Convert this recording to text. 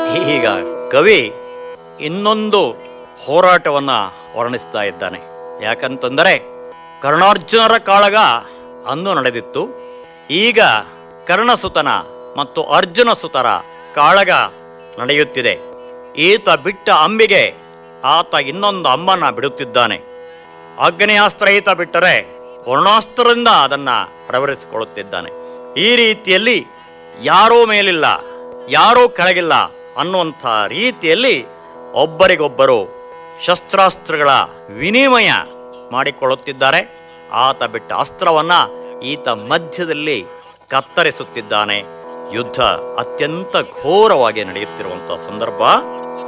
ಈಗ ಕವಿ ಇನ್ನೊಂದು ಹೋರಾಟವನ್ನ ವರ್ಣಿಸ್ತಾ ಇದ್ದಾನೆ ಯಾಕಂತಂದರೆ ಕರ್ಣಾರ್ಜುನರ ಕಾಳಗ ಅಂದು ನಡೆದಿತ್ತು ಈಗ ಕರ್ಣಸುತನ ಮತ್ತು ಅರ್ಜುನ ಸುತರ ಕಾಳಗ ನಡೆಯುತ್ತಿದೆ ಈತ ಬಿಟ್ಟ ಅಂಬಿಗೆ ಆತ ಇನ್ನೊಂದು ಅಮ್ಮನ ಬಿಡುತ್ತಿದ್ದಾನೆ ಆಗ್ನೇಯಾಸ್ತ್ರ ಈತ ಬಿಟ್ಟರೆ ವರ್ಣಾಸ್ತ್ರದಿಂದ ಅದನ್ನ ರವರಿಸಿಕೊಳ್ಳುತ್ತಿದ್ದಾನೆ ಈ ರೀತಿಯಲ್ಲಿ ಯಾರೋ ಮೇಲಿಲ್ಲ ಯಾರೋ ಕೆಳಗಿಲ್ಲ ಅನ್ನುವಂಥ ರೀತಿಯಲ್ಲಿ ಒಬ್ಬರಿಗೊಬ್ಬರು ಶಸ್ತ್ರಾಸ್ತ್ರಗಳ ವಿನಿಮಯ ಮಾಡಿಕೊಳ್ಳುತ್ತಿದ್ದಾರೆ ಆತ ಬಿಟ್ಟ ಅಸ್ತ್ರವನ್ನ ಈತ ಮಧ್ಯದಲ್ಲಿ ಕತ್ತರಿಸುತ್ತಿದ್ದಾನೆ ಯುದ್ಧ ಅತ್ಯಂತ ಘೋರವಾಗಿ ನಡೆಯುತ್ತಿರುವಂತಹ ಸಂದರ್ಭ